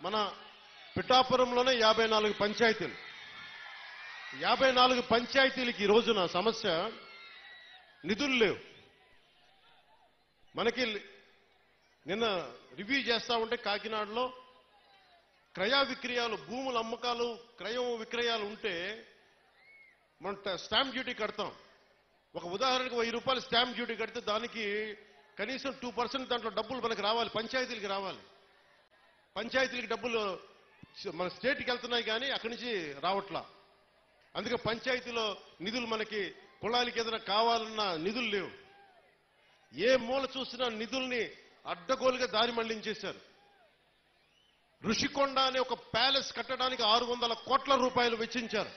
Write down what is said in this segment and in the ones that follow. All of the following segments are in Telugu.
మన పిఠాపురంలోనే యాభై నాలుగు పంచాయతీలు యాభై నాలుగు పంచాయతీలకి ఈ రోజున సమస్య నిధులు లేవు మనకి నిన్న రివ్యూ చేస్తా ఉంటే కాకినాడలో క్రయ విక్రయాలు భూముల అమ్మకాలు క్రయం విక్రయాలు ఉంటే మనం ట- స్టాంప్ డ్యూటీ కడతాం ఒక ఉదాహరణకు వెయ్యి రూపాయలు స్టాంప్ డ్యూటీ కడితే దానికి కనీసం టూ పర్సెంట్ దాంట్లో డబ్బులు మనకి రావాలి పంచాయతీలకి రావాలి పంచాయతీలకి డబ్బులు మన స్టేట్కి వెళ్తున్నాయి కానీ అక్కడి నుంచి రావట్లా అందుకే పంచాయతీలో నిధులు మనకి కుళాయిలకి ఏదైనా కావాలన్నా నిధులు లేవు ఏ మూల చూసినా నిధుల్ని అడ్డగోలుగా దారి మళ్లించేశారు ఋషికొండ అనే ఒక ప్యాలెస్ కట్టడానికి ఆరు వందల కోట్ల రూపాయలు వెచ్చించారు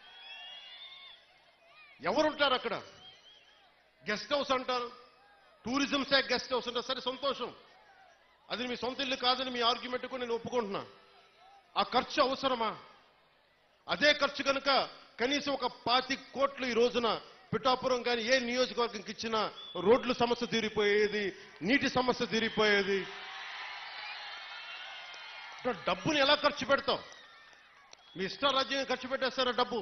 ఎవరుంటారు అక్కడ గెస్ట్ హౌస్ అంటారు టూరిజం శాఖ గెస్ట్ హౌస్ అంటారు సరే సంతోషం అది మీ సొంత ఇల్లు కాదని మీ ఆర్గ్యుమెంట్ కూడా నేను ఒప్పుకుంటున్నా ఆ ఖర్చు అవసరమా అదే ఖర్చు కనుక కనీసం ఒక పాతి కోట్లు ఈ రోజున పిఠాపురం కానీ ఏ నియోజకవర్గంకి ఇచ్చినా రోడ్ల సమస్య తీరిపోయేది నీటి సమస్య తీరిపోయేది ఇట్లా డబ్బుని ఎలా ఖర్చు పెడతాం మీ ఇష్టారాజ్యంగా ఖర్చు పెట్టేస్తారా డబ్బు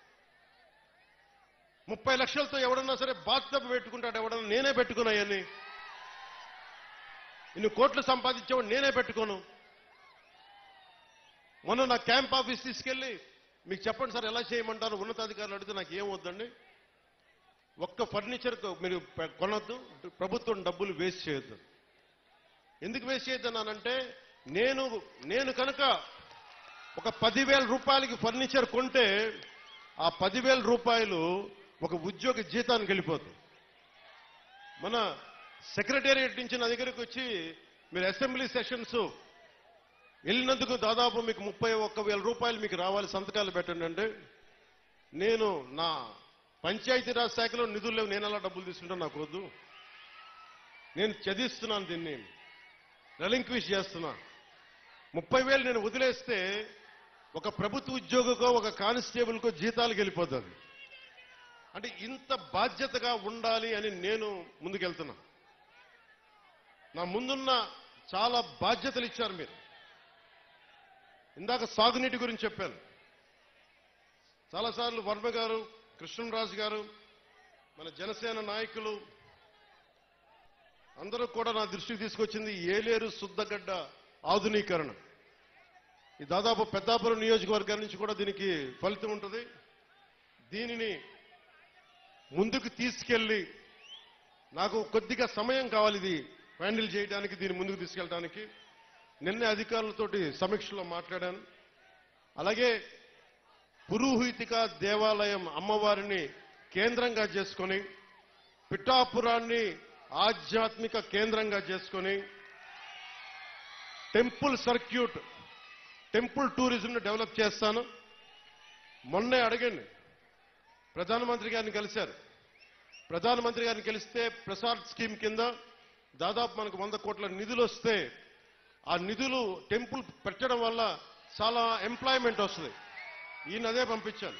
ముప్పై లక్షలతో ఎవడన్నా సరే బాత్టబ్ పెట్టుకుంటాడు ఎవడన్నా నేనే పెట్టుకున్నాయని ఇన్ని కోట్లు సంపాదించేవాడు నేనే పెట్టుకోను మొన్న నా క్యాంప్ ఆఫీస్ తీసుకెళ్ళి మీకు చెప్పండి సార్ ఎలా చేయమంటారు ఉన్నతాధికారులు అడిగితే నాకు ఏం వద్దండి ఒక్క ఫర్నిచర్ మీరు పె- కొనొద్దు ప్రభుత్వం డబ్బులు వేస్ట్ చేయొద్దు ఎందుకు వేస్ట్ చేయొద్దన్నానంటే నేను నేను కనుక ఒక పదివేల రూపాయలకి ఫర్నిచర్ కొంటే ఆ పదివేల రూపాయలు ఒక ఉద్యోగి జీతానికి వెళ్ళిపోతుంది మన సెక్రటేరియట్ నుంచి నా దగ్గరికి వచ్చి మీరు అసెంబ్లీ సెషన్స్ వెళ్ళినందుకు దాదాపు మీకు ముప్పై ఒక్క వేల రూపాయలు మీకు రావాలి సంతకాలు పెట్టండి అంటే నేను నా పంచాయతీరాజ్ శాఖలో నిధులు లేవు నేను ఎలా డబ్బులు తీసుకుంటా నాకు వద్దు నేను చదివిస్తున్నాను దీన్ని రెలింక్విష్ చేస్తున్నా ముప్పై వేలు నేను వదిలేస్తే ఒక ప్రభుత్వ ఉద్యోగికో ఒక కానిస్టేబుల్కో జీతాలకు వెళ్ళిపోతుంది అంటే ఇంత బాధ్యతగా ఉండాలి అని నేను ముందుకెళ్తున్నా నా ముందున్న చాలా బాధ్యతలు ఇచ్చారు మీరు ఇందాక సాగునీటి గురించి చెప్పాను చాలాసార్లు వర్మ గారు కృష్ణరాజు గారు మన జనసేన నాయకులు అందరూ కూడా నా దృష్టికి తీసుకొచ్చింది ఏలేరు శుద్ధగడ్డ ఆధునీకరణ ఈ దాదాపు పెద్దాపురం నియోజకవర్గం నుంచి కూడా దీనికి ఫలితం ఉంటుంది దీనిని ముందుకు తీసుకెళ్లి నాకు కొద్దిగా సమయం కావాలి ఇది హ్యాండిల్ చేయడానికి దీన్ని ముందుకు తీసుకెళ్ళడానికి నిన్నే అధికారులతోటి సమీక్షలో మాట్లాడాను అలాగే పురోహితిక దేవాలయం అమ్మవారిని కేంద్రంగా చేసుకొని పిఠాపురాన్ని ఆధ్యాత్మిక కేంద్రంగా చేసుకొని టెంపుల్ సర్క్యూట్ టెంపుల్ టూరిజంను డెవలప్ చేస్తాను మొన్నే అడగండి ప్రధానమంత్రి గారిని కలిశారు ప్రధానమంత్రి గారిని కలిస్తే ప్రసాద్ స్కీమ్ కింద దాదాపు మనకు వంద కోట్ల నిధులు వస్తే ఆ నిధులు టెంపుల్ పెట్టడం వల్ల చాలా ఎంప్లాయ్మెంట్ వస్తుంది ఈయన అదే పంపించాను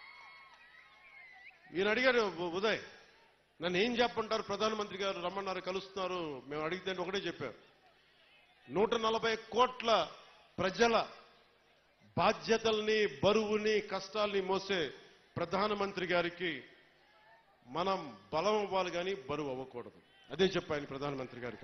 ఈయన అడిగాడు ఉ- ఉదయ్ నన్ను ఏం చెప్పంటారు ప్రధానమంత్రి గారు రమ్మన్నారు కలుస్తున్నారు మేము అడిగితే ఒకటే చెప్పారు నూట నలభై కోట్ల ప్రజల బాధ్యతల్ని బరువుని కష్టాల్ని మోసే ప్రధానమంత్రి గారికి మనం బలం అవ్వాలి కానీ బరువు అవ్వకూడదు అదే చెప్పాను ప్రధానమంత్రి గారికి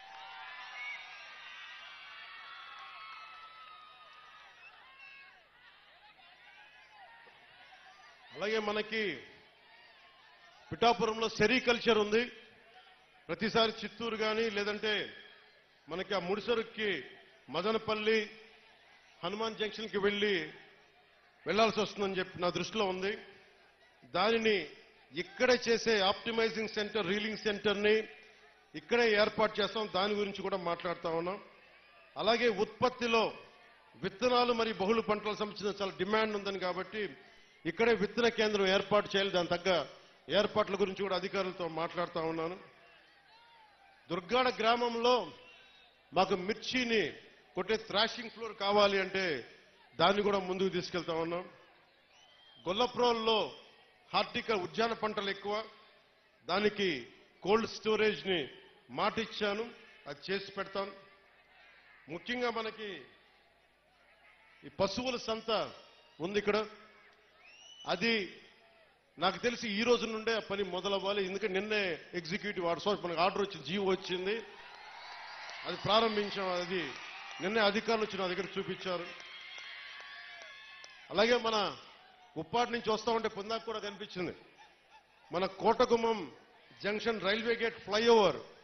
అలాగే మనకి పిఠాపురంలో సెరికల్చర్ ఉంది ప్రతిసారి చిత్తూరు కానీ లేదంటే మనకి ఆ ముడిసరుక్కి మదనపల్లి హనుమాన్ జంక్షన్కి వెళ్ళి వెళ్లాల్సి వస్తుందని చెప్పి నా దృష్టిలో ఉంది దానిని ఇక్కడే చేసే ఆప్టిమైజింగ్ సెంటర్ రీలింగ్ సెంటర్ని ఇక్కడే ఏర్పాటు చేస్తాం దాని గురించి కూడా మాట్లాడుతా ఉన్నాం అలాగే ఉత్పత్తిలో విత్తనాలు మరియు బహుళ పంటలకు సంబంధించిన చాలా డిమాండ్ ఉందని కాబట్టి ఇక్కడే విత్తన కేంద్రం ఏర్పాటు చేయాలి దాని తగ్గ ఏర్పాట్ల గురించి కూడా అధికారులతో మాట్లాడుతూ ఉన్నాను దుర్గాడ గ్రామంలో మాకు మిర్చిని కొట్టే థ్రాషింగ్ ఫ్లోర్ కావాలి అంటే దాన్ని కూడా ముందుకు తీసుకెళ్తా ఉన్నాం గొల్లప్రోల్లో హార్టిక ఉద్యాన పంటలు ఎక్కువ దానికి కోల్డ్ స్టోరేజ్ ని మాటిచ్చాను అది చేసి పెడతాను ముఖ్యంగా మనకి ఈ పశువుల సంత ఉంది ఇక్కడ అది నాకు తెలిసి ఈ రోజు నుండే ఆ పని మొదలవ్వాలి ఎందుకంటే నిన్నే ఎగ్జిక్యూటివ్ ఆర్డర్ మనకు ఆర్డర్ వచ్చింది జీవో వచ్చింది అది ప్రారంభించాం అది నిన్నే అధికారులు వచ్చి నా దగ్గర చూపించారు అలాగే మన ఉప్పాటి నుంచి వస్తా ఉంటే పొందాక కూడా కనిపించింది మన Kotagummam junction railway gate flyover